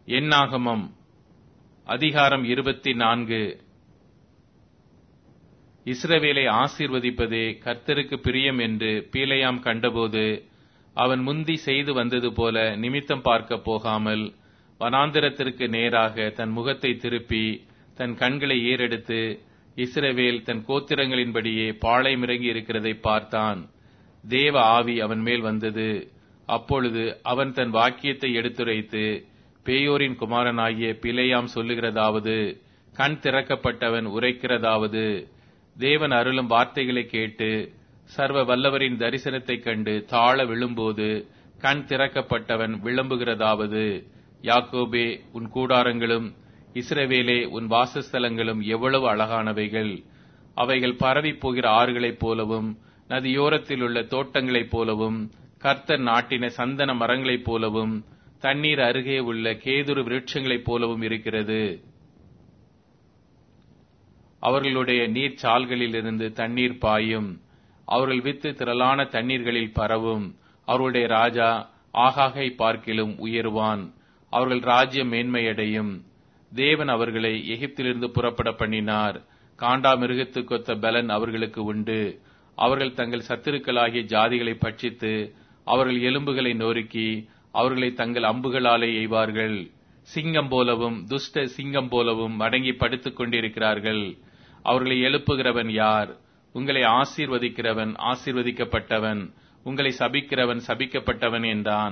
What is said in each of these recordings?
எண்ணாகமம் அதிகாரம் இருபத்தி நான்கு இஸ்ரவேலை ஆசீர்வதிப்பதே கர்த்தருக்கு பிரியம் என்று பீலையாம் கண்டபோது அவன் முந்தி செய்து வந்தது போல நிமித்தம் பார்க்க போகாமல் வனாந்திரத்திற்கு நேராக தன் முகத்தை திருப்பி தன் கண்களை ஏறெடுத்து இஸ்ரவேல் தன் கோத்திரங்களின்படியே பாளையமிறங்கி இருக்கிறதை பார்த்தான் தேவ ஆவி அவன் மேல் வந்தது அப்பொழுது அவன் தன் வாக்கியத்தை எடுத்துரைத்து பேயோரின் குமாரனாகிய பிலேயாம் சொல்லுகிறதாவது கண் திறக்கப்பட்டவன் உரைக்கிறதாவது தேவன் அருளும் வார்த்தைகளை கேட்டு சர்வ வல்லவரின் தரிசனத்தைக் கண்டு தாழ விழும்போது கண் திறக்கப்பட்டவன் விளம்புகிறதாவது யாக்கோபே உன் கூடாரங்களும் இஸ்ரவேலே உன் வாசஸ்தலங்களும் எவ்வளவு அழகானவைகள் அவைகள் பரவி போகிற ஆறுகளைப் போலவும் நதியோரத்தில் உள்ள தோட்டங்களைப் போலவும் கர்த்தர் நாட்டின சந்தன மரங்களைப் போலவும் தண்ணீர் அருகே உள்ள கேதுரு விருட்சங்களைப் போலவும் இருக்கிறது அவர்களுடைய நீர்ச்சால்களிலிருந்து தண்ணீர் பாயும் அவர்கள் வித்து திரளான தண்ணீர்களில் பரவும் அவர்களுடைய ராஜா ஆகாகை பார்க்கிலும் உயர்வான் அவர்கள் ராஜ்யம் மேன்மையடையும் தேவன் அவர்களை எகிப்திலிருந்து புறப்பட பண்ணினார் காண்டா மிருகத்துக்கொத்த பலன் அவர்களுக்கு உண்டு அவர்கள் தங்கள் சத்துருக்களாகிய ஜாதிகளை பட்சித்து அவர்கள் எலும்புகளை நொறுக்கி அவர்களை தங்கள் அம்புகளாலே எய்வார்கள் சிங்கம் போலவும் துஷ்ட சிங்கம் போலவும் மடங்கி படுத்துக் கொண்டிருக்கிறார்கள் அவர்களை எழுப்புகிறவன் யார் உங்களை ஆசீர்வதிக்கிறவன் ஆசீர்வதிக்கப்பட்டவன் உங்களை சபிக்கிறவன் சபிக்கப்பட்டவன் என்றான்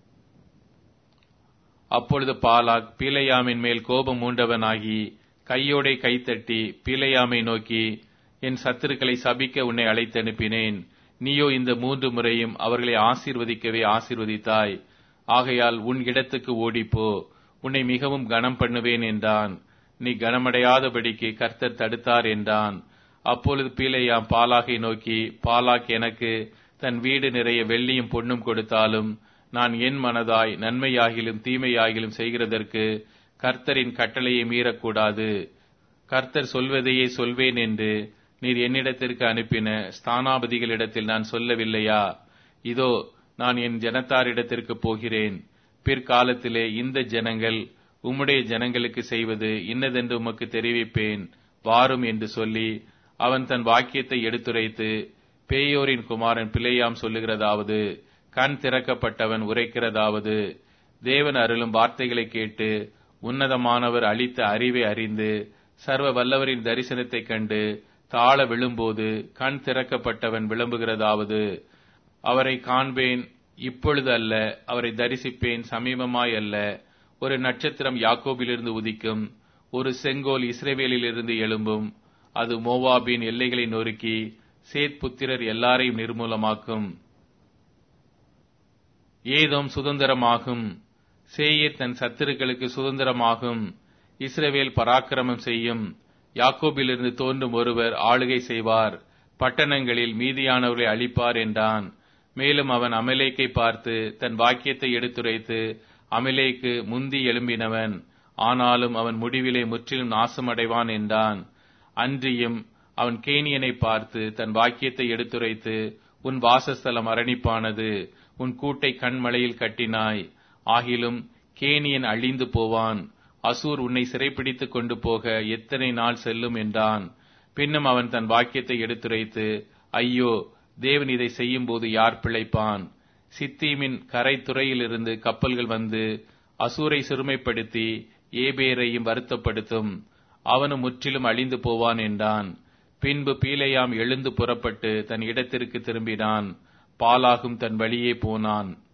அப்பொழுது பாலாக் பீலையாமின் மேல் கோபம் மூண்டவனாகி கையோடை கைத்தட்டி பீலையாமை நோக்கி என் சத்துருக்களை சபிக்க உன்னை அழைத்தனுப்பினேன் நீயோ இந்த மூன்று முறையும் அவர்களை ஆசீர்வதிக்கவே ஆசீர்வதித்தாய் ஆகையால் உன் இடத்துக்கு ஓடிப்போ உன்னை மிகவும் கனம் பண்ணுவேன் என்றான் நீ கனமடையாதபடிக்கு கர்த்தர் தடுத்தார் என்றான் அப்பொழுது பீலையாம் பாலாகை நோக்கி பாலாக் எனக்கு தன் வீடு நிறைய வெள்ளியும் பொன்னும் கொடுத்தாலும் நான் என் மனதாய் நன்மையாகிலும் தீமையாகிலும் செய்கிறதற்கு கர்த்தரின் கட்டளையை மீறக்கூடாது கர்த்தர் சொல்வதையே சொல்வேன் என்று நீர் என்னிடத்திற்கு அனுப்பின ஸ்தானாபதிகளிடத்தில் நான் சொல்லவில்லையா இதோ நான் என் ஜனத்தாரிடத்திற்கு போகிறேன் பிற்காலத்திலே இந்த ஜனங்கள் உம்முடைய ஜனங்களுக்கு செய்வது இன்னதென்று உமக்கு தெரிவிப்பேன் வாரும் என்று சொல்லி அவன் தன் வாக்கியத்தை எடுத்துரைத்து பேயோரின் குமாரன் பிள்ளையாம் சொல்லுகிறதாவது கண் திறக்கப்பட்டவன் உரைக்கிறதாவது தேவன் அருளும் வார்த்தைகளை கேட்டு உன்னதமானவர் அளித்த அறிவை அறிந்து சர்வ வல்லவரின் தரிசனத்தைக் கண்டு தாழ விழும்போது கண் திறக்கப்பட்டவன் விளம்புகிறதாவது அவரை காண்பேன் இப்பொழுது அல்ல அவரை தரிசிப்பேன் சமீபமாய் அல்ல ஒரு நட்சத்திரம் யாக்கோபிலிருந்து உதிக்கும் ஒரு செங்கோல் இஸ்ரேவேலிலிருந்து எழும்பும் அது மோவாபின் எல்லைகளை நொறுக்கி சேத் புத்திரர் எல்லாரையும் நிர்மூலமாக்கும் ஏதோம் சுதந்திரமாகும் சேயீர் தன் சத்துருக்களுக்கு சுதந்திரமாகும் இஸ்ரவேல் பராக்கிரமம் செய்யும் யாக்கோபிலிருந்து தோன்றும் ஒருவர் ஆளுகை செய்வார் பட்டணங்களில் மீதியானவர்களை அழிப்பார் என்றான் மேலும் அவன் அமலேக்கை பார்த்து தன் வாக்கியத்தை எடுத்துரைத்து அமலேக்கு முந்தி எழும்பினவன் ஆனாலும் அவன் முடிவிலே முற்றிலும் நாசமடைவான் என்றான் அன்றியும் அவன் கேனியனை பார்த்து தன் வாக்கியத்தை எடுத்துரைத்து உன் வாசஸ்தலம் அரணிப்பானது உன் கூட்டை கண்மலையில் கட்டினாய் ஆகிலும் கேனியன் அழிந்து போவான் அசூர் உன்னை சிறைப்பிடித்துக் கொண்டு போக எத்தனை நாள் செல்லும் என்றான் பின்னும் அவன் தன் வாக்கியத்தை எடுத்துரைத்து ஐயோ தேவன் இதை செய்யும் போது யார் பிழைப்பான் சித்தீமின் கரைத்துறையிலிருந்து கப்பல்கள் வந்து அசூரை சிறுமைப்படுத்தி ஏபேரையும் வருத்தப்படுத்தும் அவனும் முற்றிலும் அழிந்து போவான் என்றான் பின்பு பீலையாம் எழுந்து புறப்பட்டு தன் இடத்திற்கு திரும்பினான் பாலாகும் தன் வழியே போனான்